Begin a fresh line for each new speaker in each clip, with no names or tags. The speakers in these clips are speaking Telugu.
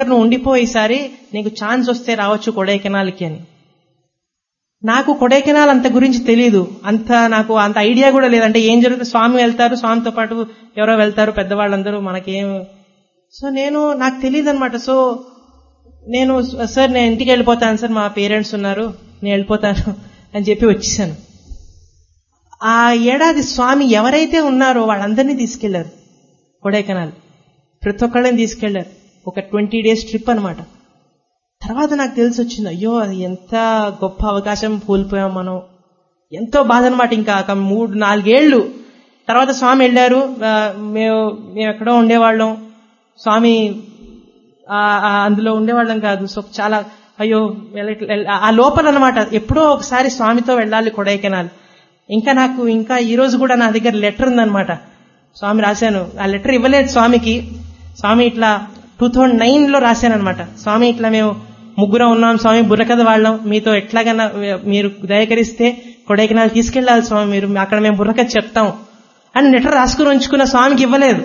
నువ్వు ఉండిపో ఈసారి నీకు ఛాన్స్ వస్తే రావచ్చు కొడైకెనాల్కి అని నాకు కొడైకెనాల్ అంత గురించి తెలియదు అంత నాకు అంత ఐడియా కూడా లేదంటే ఏం జరుగుతుంది స్వామి వెళ్తారు స్వామితో పాటు ఎవరో వెళ్తారు పెద్దవాళ్ళందరూ మనకేం సో నేను నాకు తెలియదు అనమాట సో నేను సార్ నేను ఇంటికి వెళ్ళిపోతాను సార్ మా పేరెంట్స్ ఉన్నారు నేను వెళ్ళిపోతాను అని చెప్పి వచ్చేసాను ఆ ఏడాది స్వామి ఎవరైతే ఉన్నారో వాళ్ళందరినీ తీసుకెళ్లారు కొడైకెనాల్ ప్రతి ఒక్కళ్ళని తీసుకెళ్లారు ఒక ట్వంటీ డేస్ ట్రిప్ అనమాట తర్వాత నాకు తెలిసి వచ్చింది అయ్యో అది ఎంత గొప్ప అవకాశం కోల్పోయాం మనం ఎంతో బాధ అనమాట ఇంకా ఒక మూడు నాలుగేళ్లు తర్వాత స్వామి వెళ్ళారు ఆ, మేము మేము ఎక్కడో ఉండేవాళ్ళం స్వామి ఆ- ఆ అందులో ఉండేవాళ్ళం కాదు సో చాలా అయ్యో వెళ్ళట్లే- వెళ్ళ- ఆ లోపల అనమాట ఎప్పుడో ఒకసారి స్వామితో వెళ్ళాలి కొడైకెనాల్ ఇంకా నాకు ఇంకా ఈ రోజు కూడా నా దగ్గర లెటర్ ఉందన్నమాట స్వామి రాశాను ఆ లెటర్ ఇవ్వలేదు స్వామికి స్వామి ఇట్లా టూ థౌజండ్ నైన్ లో రాశాను అనమాట స్వామి ఇట్లా మేము ముగ్గురం ఉన్నాం స్వామి బుర్రకథ వాళ్ళం మీతో ఎట్లాగైనా మీరు దయకరిస్తే కొడైకెనాల్ తీసుకెళ్లాలి స్వామి మీరు అక్కడ మేము బుర్రకథ చెప్తాం అని లెటర్ రాసుకుని ఉంచుకున్న స్వామికి ఇవ్వలేదు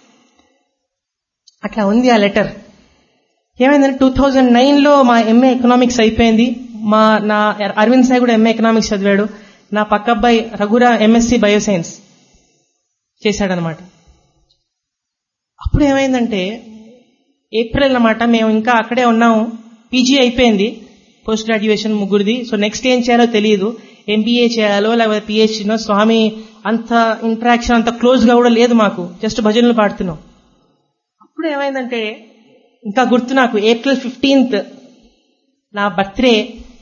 అట్లా ఉంది ఆ లెటర్ ఏమైందంటే టూ థౌజండ్ నైన్ లో మా ఎంఏ ఎకనామిక్స్ అయిపోయింది మా నా అరవింద్ సాయి కూడా ఎంఏ ఎకనామిక్స్ చదివాడు నా పక్క అబ్బాయి రఘురా ఎంఎస్సి బయోసైన్స్ చేశాడనమాట అప్పుడు ఏమైందంటే ఏప్రిల్ అన్నమాట మేము ఇంకా అక్కడే ఉన్నాము పీజీ అయిపోయింది పోస్ట్ గ్రాడ్యుయేషన్ ముగ్గురిది సో నెక్స్ట్ ఏం చేయాలో తెలియదు ఎంబీఏ చేయాలో లేకపోతే పిహెచ్డీనో స్వామి అంత ఇంటరాక్షన్ అంత క్లోజ్ గా కూడా లేదు మాకు జస్ట్ భజనలు పాడుతున్నాం అప్పుడు ఏమైందంటే ఇంకా గుర్తు నాకు ఏప్రిల్ ఫిఫ్టీన్త్ నా బర్త్డే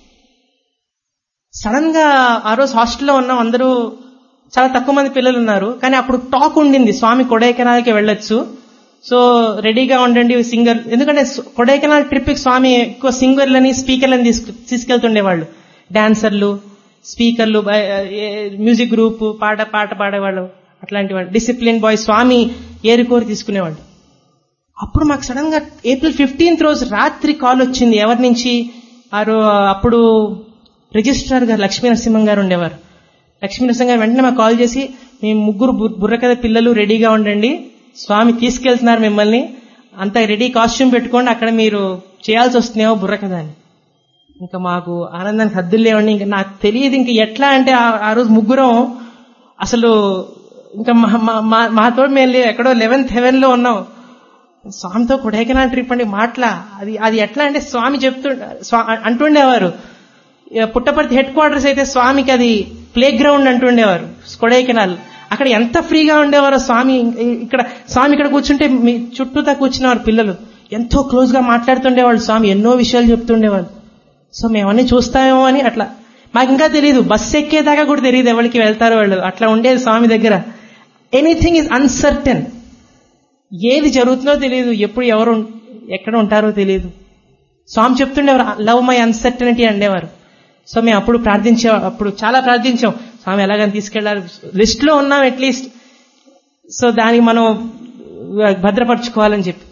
సడన్ గా ఆ రోజు హాస్టల్లో ఉన్నాం అందరూ చాలా తక్కువ మంది పిల్లలు ఉన్నారు కానీ అప్పుడు టాక్ ఉండింది స్వామి కొడైకెనాల్కి వెళ్ళొచ్చు సో రెడీగా ఉండండి సింగర్ ఎందుకంటే స్- కొడైకెనాల్ ట్రిప్ కి స్వామి ఎక్కువ సింగర్లని స్పీకర్లని తీసుకు తీసుకెళ్తుండేవాళ్ళు డాన్సర్లు స్పీకర్లు బ- ఏ- మ్యూజిక్ గ్రూప్ పాట పాట పాడేవాళ్ళు అట్లాంటి వాళ్ళు డిసిప్లిన్ బాయ్ స్వామి ఏరుకోరి తీసుకునేవాళ్ళు అప్పుడు మాకు సడన్ గా ఏప్రిల్ ఫిఫ్టీన్త్ రోజు రాత్రి కాల్ వచ్చింది ఎవరి నుంచి ఆ రో- అప్పుడు రిజిస్ట్రార్ గారు లక్ష్మీ నరసింహం గారు ఉండేవారు లక్ష్మీ నరసింహం గారు వెంటనే మాకు కాల్ చేసి మేము ముగ్గురు బు- బుర్రకథ పిల్లలు రెడీగా ఉండండి స్వామి తీసుకెళ్తున్నారు మిమ్మల్ని అంత రెడీ కాస్ట్యూమ్ పెట్టుకోండి అక్కడ మీరు చేయాల్సి వస్తుందేమో బుర్రకథ అని ఇంకా మాకు ఆనందానికి హద్దులు లేవండి ఇంకా నాకు తెలియదు ఇంకా ఎట్లా అంటే ఆ- ఆ రోజు ముగ్గురం అసలు ఇంకా మా మా- మా మాతో మేము లే- ఎక్కడో లెవెన్త్ హెవెన్ లో ఉన్నాం స్వామితో కొడైకెనాల్ ట్రిప్ అండి మాటల అది అది ఎట్లా అంటే స్వామి చెప్తు స్వా- అంటుండేవారు ఇక పుట్టపర్తి హెడ్ క్వార్టర్స్ అయితే స్వామికి అది ప్లే గ్రౌండ్ అంటుండేవారు కొడైకెనాల్ అక్కడ ఎంత ఫ్రీగా ఉండేవారో స్వామి ఇ- ఇక్కడ స్వామి ఇక్కడ కూర్చుంటే మీ చుట్టూతా కూర్చునేవారు పిల్లలు ఎంతో క్లోజ్ గా మాట్లాడుతుండేవాళ్ళు స్వామి ఎన్నో విషయాలు చెప్తుండేవాళ్ళు సో మేమన్నీ చూస్తామేమో అని అట్లా మాకు ఇంకా తెలియదు బస్సు ఎక్కేదాకా కూడా తెలియదు ఎవరికి వెళ్తారో వాళ్ళు అట్లా ఉండేది స్వామి దగ్గర ఎనీథింగ్ ఇస్ అన్సర్టన్ ఏది జరుగుతుందో తెలియదు ఎప్పుడు ఎవరు ఉం- ఎక్కడ ఉంటారో తెలియదు స్వామి చెప్తుండేవారు లవ్ మై అన్సర్టనిటీ అనేవారు సో మేము అప్పుడు ప్రార్థించే అప్పుడు చాలా ప్రార్థించాం స్వామి ఎలాగని తీసుకెళ్లారు లిస్ట్ లో ఉన్నాం అట్లీస్ట్ సో దానికి మనం భద్రపరచుకోవాలని చెప్పి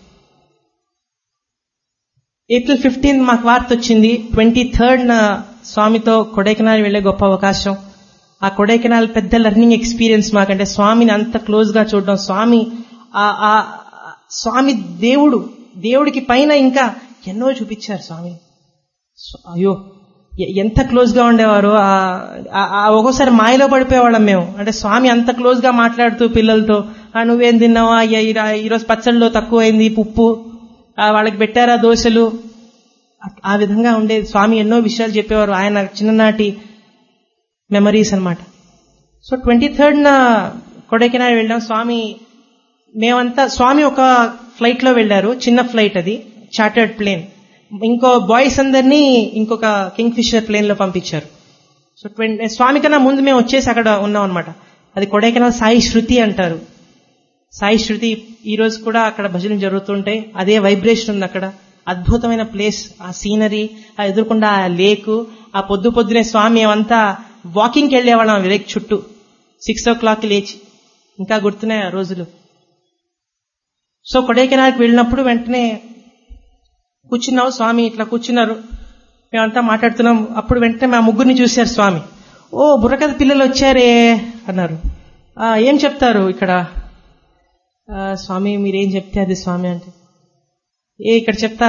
ఏప్రిల్ ఫిఫ్టీన్ మాకు వార్త వచ్చింది ట్వంటీ థర్డ్ స్వామితో కొడైకెనాల్ వెళ్లే గొప్ప అవకాశం ఆ కొడైకెనాల్ పెద్ద లెర్నింగ్ ఎక్స్పీరియన్స్ మాకంటే స్వామిని అంత క్లోజ్ గా చూడడం స్వామి ఆ- ఆ ఆ స్వామి దేవుడు దేవుడికి పైన ఇంకా ఎన్నో చూపించారు స్వామి స్వ- అయ్యో ఎ- ఎంత క్లోజ్ గా ఉండేవారు ఆ- ఆ- ఆ ఒక్కోసారి మాయలో పడిపోయేవాళ్ళం మేము అంటే స్వామి అంత క్లోజ్ గా మాట్లాడుతూ పిల్లలతో "ఆ, నువ్వేం తిన్నావా అయ్యా ఈ- ఈరోజు పచ్చళ్ళలో తక్కువైంది ఉప్పు ఆ, వాళ్ళకి పెట్టారా దోశలు ఆ- ఆ విధంగా ఉండేది స్వామి ఎన్నో విషయాలు చెప్పేవారు ఆయన చిన్ననాటి మెమరీస్ అన్నమాట సో ట్వంటీ థర్డ్ న కొడైకెనాల్ వెళ్ళాం స్వామి మేమంతా స్వామి ఒక ఫ్లైట్ లో వెళ్ళారు చిన్న ఫ్లైట్ అది చార్టర్డ్ ప్లేన్ ఇంకో బాయ్స్ అందరినీ ఇంకొక కింగ్ ఫిషర్ ప్లేన్ లో పంపించారు సో ట్వంటీ స్వామి కన్నా ముందు మేము వచ్చేసి అక్కడ ఉన్నాం అనమాట అది కొడైకెనాల్ సాయి శృతి అంటారు సాయి శృతి ఈ రోజు కూడా అక్కడ భజనలు జరుగుతుంటాయి అదే వైబ్రేషన్ ఉంది అక్కడ అద్భుతమైన ప్లేస్ ఆ సీనరీ ఆ ఎదుర్కొండ ఆ లేకు ఆ పొద్దు పొద్దునే స్వామి అంతా వాకింగ్కి వెళ్ళేవాళ్ళం ఆ లేక్ చుట్టూ సిక్స్ ఓ క్లాక్ లేచి ఇంకా గుర్తున్నాయి ఆ రోజులు సో కొడైకెనాల్కి వెళ్ళినప్పుడు వెంటనే కూర్చున్నావు స్వామి ఇట్లా కూర్చున్నారు మేమంతా మాట్లాడుతున్నాం అప్పుడు వెంటనే మా ముగ్గురిని చూశారు స్వామి ఓ బుర్రకథ పిల్లలు వచ్చారే అన్నారు "ఆ, ఏం చెప్తారు ఇక్కడ "ఆ, స్వామి మీరేం చెప్తే అది స్వామి అంటే ఏ ఇక్కడ చెప్తారు